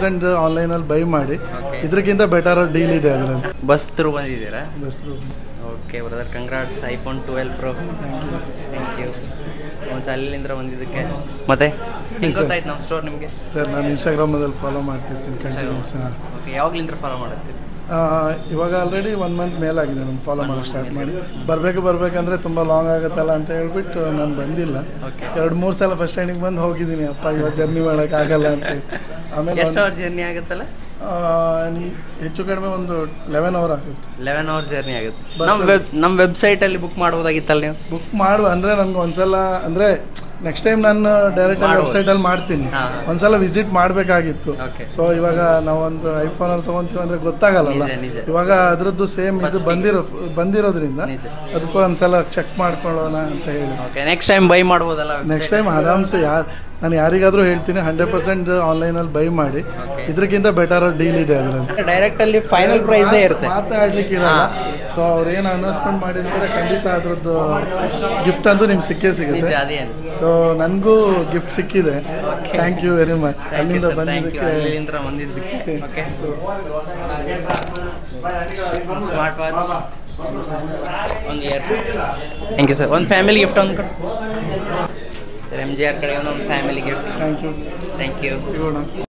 Percent ಆನ್ಲೈನಲ್ಲಿ buy ಮಾಡಿ ಇದಕ್ಕಿಂತ ಬೆಟರ್ ಡೀಲ್ ಇದೆ ಅದರಲ್ಲಿ ಬಸ್ ತ್ರೂ ಬಂದಿದ್ದೀರಾ ಹೆಸರು okay brother congrats iPhone twelve pro thank you ಒಂದು ಅಲ್ಲಿಂದ ಬಂದಿದ್ದಕ್ಕೆ ಮತ್ತೆ ಹೆಂಗೆ ಗೊತ್ತಾಯ್ತು ನಮ್ಮ ಸ್ಟೋರ್ ನಿಮಗೆ ಸರ್ ನಾನು ಇನ್ಸ್ಟಾಗ್ರಾಮಲ್ಲಿ ಫಾಲೋ ಮಾಡ್ತಿರ್ತೀನಿ ಕಂಟಿನ್ಯೂಸ್ ಓಕೆ ಯಾವಾಗಲಿಂದ ಫಾಲೋ ಮಾಡುತ್ತೀರಿ ಇವಾಗ ಆಲ್ರೆಡಿ ಒನ್ ಮಂತ್ ಮೇಲಾಗಿದೆ ನಾನು ಫಾಲೋ ಮಾಡೋಕ್ಕೆ ಸ್ಟಾರ್ಟ್ ಮಾಡಿ ಬರಬೇಕು ಬರಬೇಕಂದ್ರೆ ತುಂಬ ಲಾಂಗ್ ಆಗುತ್ತಲ್ಲ ಅಂತ ಹೇಳ್ಬಿಟ್ಟು ನಾನು ಬಂದಿಲ್ಲ Okay. ಎರಡು ಮೂರು ಸಲ ಫಸ್ಟ್ ಸ್ಟ್ಯಾಂಡಿಗೆ ಬಂದು ಹೋಗಿದ್ದೀನಿ ಅಪ್ಪ ಇವಾಗ ಜರ್ನಿ ಮಾಡೋಕ್ಕಾಗಲ್ಲ ಅಂತ ಆಮೇಲೆ ಎಷ್ಟು ಒಂದು- ಅವರ್ ಜರ್ನಿ ಆಗುತ್ತಲ್ಲ ಆ, ನಿಮ್- ಹೆಚ್ಚು ಕಡಿಮೆ ಒಂದು ಲೆವೆನ್ ಅವರ್ ಆಗುತ್ತೆ ಲೆವೆನ್ ಅವರ್ ಜರ್ನಿ ಆಗುತ್ತೆ Bus ನಮ್ಮ ವೆಬ್ ನಮ್ಮ ವೆಬ್ಸೈಟಲ್ಲಿ ಬುಕ್ ಮಾಡ್ಬೋದಾಗಿತ್ತಲ್ಲ ನೀವು ಬುಕ್ ಮಾಡು ಅಂದರೆ ನನಗೆ ಒಂದ್ಸಲ ಅಂದರೆ ನೆಕ್ಸ್ಟ್ ಟೈಮ್ ನಾನು ಡೈರೆಕ್ಟ್ ಮಾಡ್ಬೋದು. ವೆಬ್ಸೈಟಲ್ಲಿ ಮಾಡ್ತೀನಿ ಹಾ. ಒಂದ್ಸಲ ವಿಸಿಟ್ ಮಾಡಬೇಕಾಗಿತ್ತು Okay. ಸೊ ಇವಾಗ ನಾವೊಂದು ಐಫೋನಲ್ಲಿ ತೊಗೊಂತೀವಿ ಅಂದರೆ ಗೊತ್ತಾಗಲ್ಲ ನಿಜ, ನಿಜ. ಇವಾಗ ಅದ್ರದ್ದು ಸೇಮ್ ಇದು First ಬಂದಿರೋ ಬಂದಿರೋದ್ರಿಂದ ನಿಜ. ಅದಕ್ಕೂ ಒಂದ್ಸಲ ಚೆಕ್ ಮಾಡ್ಕೊಳ್ಳೋಣ ಅಂತ ಹೇಳಿ ಓಕೆ ನೆಕ್ಸ್ಟ್ ಟೈಮ್ ಬೈ ಮಾಡ್ಬೋದಲ್ಲ ನೆಕ್ಸ್ಟ್ ಟೈಮ್ ಆರಾಮ್ಸೆ ಯಾರು ನಾನು ಯಾರಿಗಾದರೂ ಹೇಳ್ತೀನಿ ಹಂಡ್ರೆಡ್ ಪರ್ಸೆಂಟ್ ಆನ್ಲೈನಲ್ಲಿ ಬೈ ಮಾಡಿ Okay. ಇದಕ್ಕಿಂತ ಬೆಟರ್ ಡೀಲ್ ಇದೆ ಅದರಲ್ಲಿ ಡೈರೆಕ್ಟ್ ಅಲ್ಲಿ ಫೈನಲ್ ಪ್ರೈಸೇ ಇರುತ್ತೆ ಮಾತಾಡ್ಲಿಕ್ಕೆ ಇರಲ್ಲ ಸೊ ಅವ್ರು ಏನು ಅನೌನ್ಸ್ಮೆಂಟ್ ಮಾಡಿರ್ತಾರೆ ಖಂಡಿತ ಅದ್ರದ್ದು ಗಿಫ್ಟ್ ಅಂತೂ ನಿಮ್ಗೆ ಸಿಕ್ಕೇ ನಿಜ ಸಿಗುತ್ತೆ ಅದೇನು ಸೊ ನನಗೂ ಗಿಫ್ಟ್ ಸಿಕ್ಕಿದೆ ಥ್ಯಾಂಕ್ ಯು ವೆರಿ ಮಚ್ ಅಲ್ಲಿಂದ ಬಂದಿದ್ದಕ್ಕೆ ಅಲ್ಲಿಂದ ಬಂದಿದ್ದಕ್ಕೆ ಓಕೆ ಸ್ಮಾರ್ಟ್ ವಾಚ್ ಒಂದು ಇಯರ್ ಥ್ಯಾಂಕ್ ಯು ಸರ್ ಒಂದು ಫ್ಯಾಮಿಲಿ ಗಿಫ್ಟ್ ಒಂದು ಸರ್ ಎಮ್ ಜಿ ಆರ್ ಕಡೆ ಒಂದು family gift thank you thank you ಸಿಗೋಣ